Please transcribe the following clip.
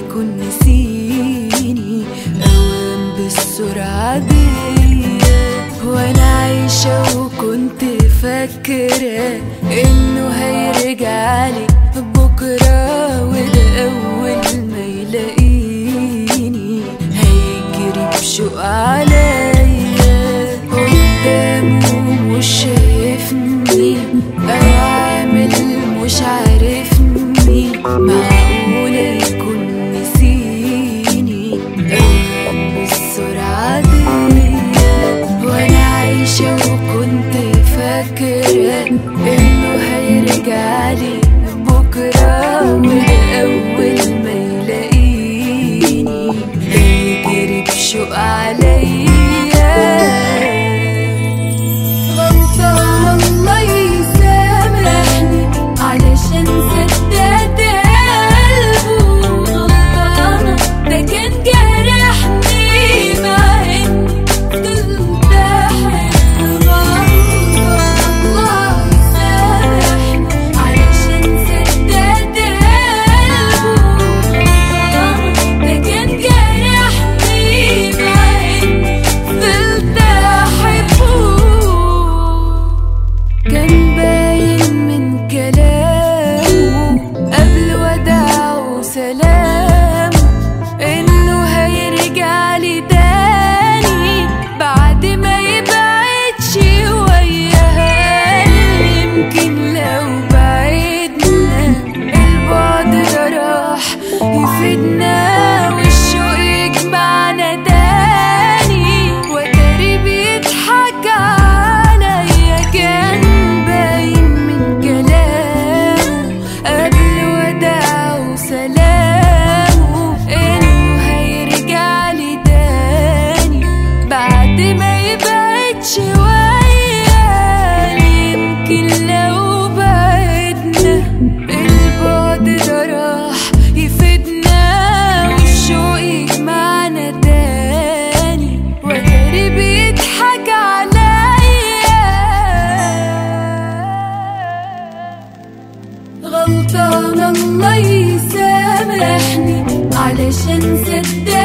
يكون نسيني أوام بالسرعة دي وأنا عايشة وكنت فاكرة إنه هيرجعلي بكرة وده أول ما يلاقيني هيجري بشوق عليا قدامه مش شايفني عامل مش عارفني معقولة يكون نسيني أوام بالسرعة دي وأنا عايشة وكنت فاكرة إنه هيرجعلي بكرة وده أول ما يلاقيني هيجري بشوق عليا غلطان الله يسامحني علشان سددت قلبه غلطانة ده كان جرحني مع اني فضلت احب غلطان الله يسامحني علشان سددت قلبه غلطانة ده كان جرحني مع اني فضلت احبه كان باين من كلامه قبل وداعه سلام انه هيرجع لي تاني بعد ما يبعد شوية يمكن لو بعدنا البعد ده راح يفيدنا والشوق يجمعنا تاني وتاري بيضحك عليا كان باين من كلامه قبل وداعه سلامه انه هيرجع لي تاني بعد ما يبعد شوية يمكن لو بعدنا البعد ده راح يفيدنا والشوق يجمعنا تاني وتاري بيضحك عليا غلطان الله يسامحني علشان صدقت